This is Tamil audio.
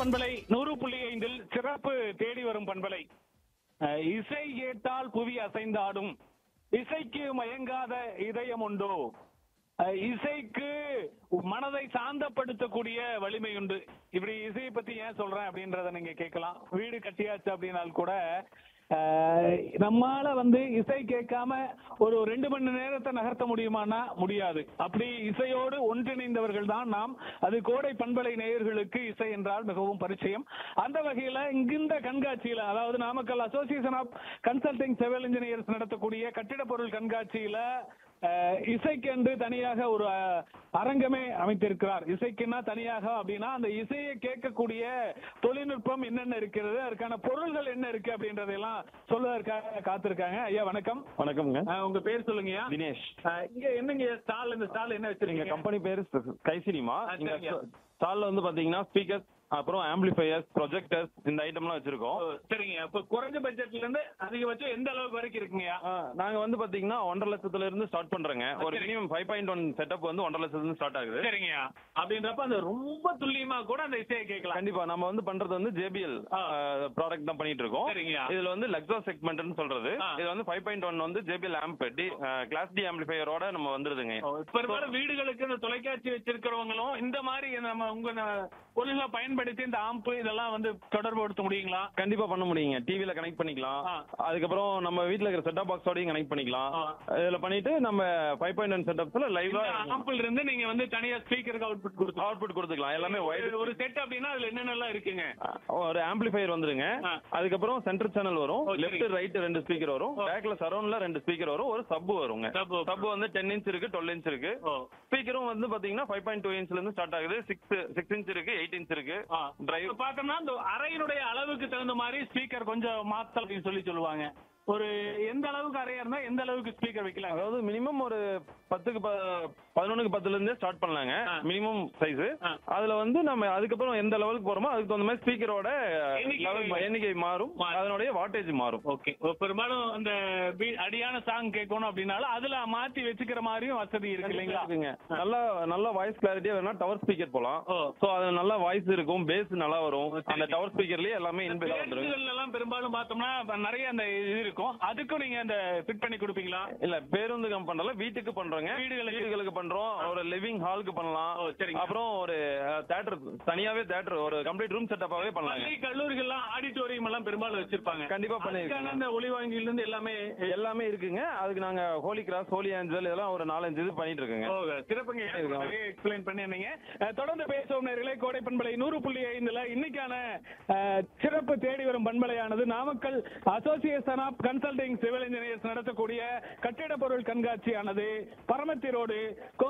பண்பலை நூறு புள்ளி ஐந்தில் சிறப்பு தேடி வரும் பண்பலை அஹ், இசை கேட்டால் புவி அசைந்தாடும் இசைக்கு மயங்காத இதயம் உண்டோ அஹ், இசைக்கு மனதை சாந்தப்படுத்தக்கூடிய வலிமை உண்டு இப்படி இசையை பத்தி ஏன் சொல்றேன் அப்படின்றத நீங்க கேட்கலாம் வீடு கட்டியாச்சு அப்படின்னால் கூட அஹ், நம்மால வந்து இசை கேட்காம ஒரு ரெண்டு மணி நேரத்தை நகர்த்த முடியுமானா முடியாது அப்படி இசையோடு ஒன்றிணைந்தவர்கள் தான் நாம் அது கோடை பண்பலை நேயர்களுக்கு இசை என்றால் மிகவும் பரிச்சயம் அந்த வகையில இங்கிருந்த கண்காட்சியில அதாவது Namakkal association of consulting civil engineers நடத்தக்கூடிய கட்டிட பொருள் கண்காட்சியில அஹ், இசைக்கென்று தனியாக ஒரு அஹ், அரங்கமே அமைத்திருக்கிறார் இசைக்குன்னா தனியாக அப்படின்னா அந்த இசையை கேட்கக்கூடிய தொழில்நுட்பம் என்னென்ன இருக்கிறது அதுக்கான பொருள்கள் என்ன இருக்கு அப்படின்றதெல்லாம் சொல்வதற்காக காத்திருக்காங்க ஐயா வணக்கம் வணக்கம்ங்க அஹ், உங்க பேர் சொல்லுங்கய்யா தினேஷ் அஹ், இங்க என்னங்க ஸ்டால் இந்த ஸ்டால் என்ன எங்க வச்சிருக்கீங்க கம்பெனி பேரு ஸ்கை சினிமா ஆ, இங்க சரிங்க. ஸ்டால்ல வந்து பாத்தீங்கன்னா ஸ்பீக்கர்ஸ் அப்புறம் ஆம்பிளிஃபையர்ஸ் ப்ரொஜெக்டர்ஸ் இந்த ஐட்டம்லாம் வச்சிருக்கோம் ஓ, சரிங்க இப்ப குறைஞ்ச பட்ஜெட்ல இருந்து அதிகபட்சம் எந்த அளவுக்கு வரைக்கும் இருக்குங்கய்யா ஆ, நாங்க வந்து பாத்தீங்கன்னா ஒன்றரை லட்சத்துல இருந்து ஸ்டார்ட் பண்றோங்க ஒரு சரி. Minimum five point one setup வந்து ஒன்றரை லட்சத்துல இருந்து ஸ்டார்ட் ஆகுது சரிங்கய்யா அப்படின்றப்ப அந்த ரொம்ப துல்லியமா கூட அந்த இசையை கேட்கலாம் கண்டிப்பா நம்ம வந்து பண்றது வந்து ஜேபிஎல் ஆ. ப்ராடக்ட் தான் பண்ணிட்டு இருக்கோம் சரிங்கய்யா. இதுல வந்து லக்ஸா செக்மெண்ட்னு சொல்றது ஆ. இது வந்து ஃபைவ் பாயிண்ட் ஒன் வந்து JBL amp D class D ஆம்பிளிஃபையரோட நம்ம வந்துருதுங்க பெரும்பாலும் வீடுகளுக்கு இந்த தொலைக்காட்சி வச்சிருக்கிறவங்களும் இந்த மாதிரி நம்ம உங்க ந- பொருள்களை பயன்படுத்தி இந்த ஆம்பு இதெல்லாம் வந்து தொடர்புபடுத்த முடியுங்களா கண்டிப்பா பண்ண முடியுங்க டிவில கனெக்ட் பண்ணிக்கலாம் ஆ. அதுக்கப்புறம் நம்ம வீட்ல இருக்கிற செட்டப் பாக்ஸோடையும் கனெக்ட் பண்ணிக்கலாம் ஆ. இதுல பண்ணிட்டு நம்ம ஃபைவ் பாயிண்ட் ஒன் செட்டப்ஸ்ல லைவா ஆம்பிள் இருந்து நீங்க வந்து தனியா ஸ்பீக்கருக்கு அவுட்புட் கொடுத்து அவுட்புட் கொடுத்துக்கலாம் எல்லாமே ஒரு- ஒயிட் ஒரு செட் அப்படின்னா அதுல என்னென்னலாம் இருக்குங்க ஒரு ஆம்பிளிஃபையர் வந்துருங்க ஆ. அதுக்கப்புறம் சென்டர் சேனல் வரும் ஓ, சரி. லெஃப்ட் ரைட் ரெண்டு ஸ்பீக்கர் வரும் ஓ. பேக்ல சரௌண்ட்ல ரெண்டு ஸ்பீக்கர் வரும் ஒரு சப் வருங்க Sub. சப் வந்து டென் இன்ச் இருக்கு டுவெல் இன்ச் இருக்கு ஓ ஸ்பீக்கரும் வந்து பாத்தீங்கன்னா ஃபைவ் பாயிண்ட் டூ இன்ச்ல இருந்து ஸ்டார்ட் ஆகுது சிக்ஸ் சிக்ஸ் இன்ச் இருக்கு எயிட் இன்ச் இருக்கு டிரைவ் இப்ப பார்த்தோம்னா இந்த அறையினுடைய அளவுக்கு தகுந்த மாதிரி ஸ்பீக்கர் கொஞ்சம் மாத்தல் அப்படின்னு சொல்லி சொல்லுவாங்க ஒரு எந்த அளவுக்கு அறையா இருந்தா எந்த அளவுக்கு ஸ்பீக்கர் வைக்கலாம் அதாவது மினிமம் ஒரு பத்துக்கு ப- பதினொன்னுக்கு பத்துல இருந்தே ஸ்டார்ட் பண்ணலாங்க ஆ. மினிமம் சைஸ் ஆ. அதுல வந்து நம்ம அதுக்கப்புறம் எந்த லெவலுக்கு போறோமோ அதுக்கு தகுந்த மாதிரி ஸ்பீக்கரோட எண்ணிக்கை- எண்ணிக்கை மாறும் மாறும். அதனுடைய வாட்டேஜ் மாறும் ஓகே பெரும்பாலும் அந்த பீ- அடியான சாங் கேட்கணும் அப்படின்னாலும் அதுல மாத்தி வச்சுக்கிற மாதிரியும் வசதி இருக்கு இல்லைங்களா இருக்குங்க நல்லா நல்லா வாய்ஸ் கிளாரிட்டியா வேணா டவர் ஸ்பீக்கர் போலாம் ஓ. சோ அதுல நல்லா வாய்ஸ் இருக்கும் பேஸ் நல்லா வரும் ஓ, சரி. அந்த டவர் ஸ்பீக்கர்லயே எல்லாமே இன்பில் வந்துரும் பேருந்துகள்ல எல்லாம் பெரும்பாலும் பார்த்தோம்னா இப்ப நிறைய அந்த இது இருக்கும் அதுக்கும் நீங்க அந்த ஃபிட் பண்ணி கொடுப்பீங்களா இல்ல பேருந்துக்கு பண்றல வீட்டுக்கு பண்றோங்க வீடுகளுக்கு. வீடுகளுக்கு பண்றோம் ஒரு லிவிங் ஹாலுக்கு பண்ணலாம் ஓ, சரிங்க. அப்புறம் ஒரு தேட்டர் தனியாவே தேட்டர் ஒரு கம்ப்ளீட் ரூம் செட்டப்பாவே பண்ணலாங்க பள்ளி கல்லூரிகள்லாம் ஆடிட்டோரியம் எல்லாம் பெரும்பாலும் வச்சிருப்பாங்க கண்டிப்பா பண்ணிருக்கோம். அதுக்கான அந்த ஒளி வாங்கில இருந்து எல்லாமே எல்லாமே இருக்குங்க அதுக்கு நாங்க ஹோலி கிராஸ் ஹோலி ஏஞ்சல் இதெல்லாம் ஒரு நாலஞ்சு இது பண்ணிட்டு இருக்கோங்க ஓ, சிறப்புங்க இருக்கோம். நிறைய எக்ஸ்பிளைன் பண்ணிருந்தீங்க அஹ், தொடர்ந்து பேசுவோம் நேர்களே கோடை பண்பலை நூறு புள்ளி ஐந்துல இன்னைக்கான அஹ், சிறப்பு தேடி வரும் பண்பலையானது Namakkal association of consulting civil engineers நடத்தக்கூடிய கட்டிட பொருள் கண்காட்சியானது பரமத்தி ரோடு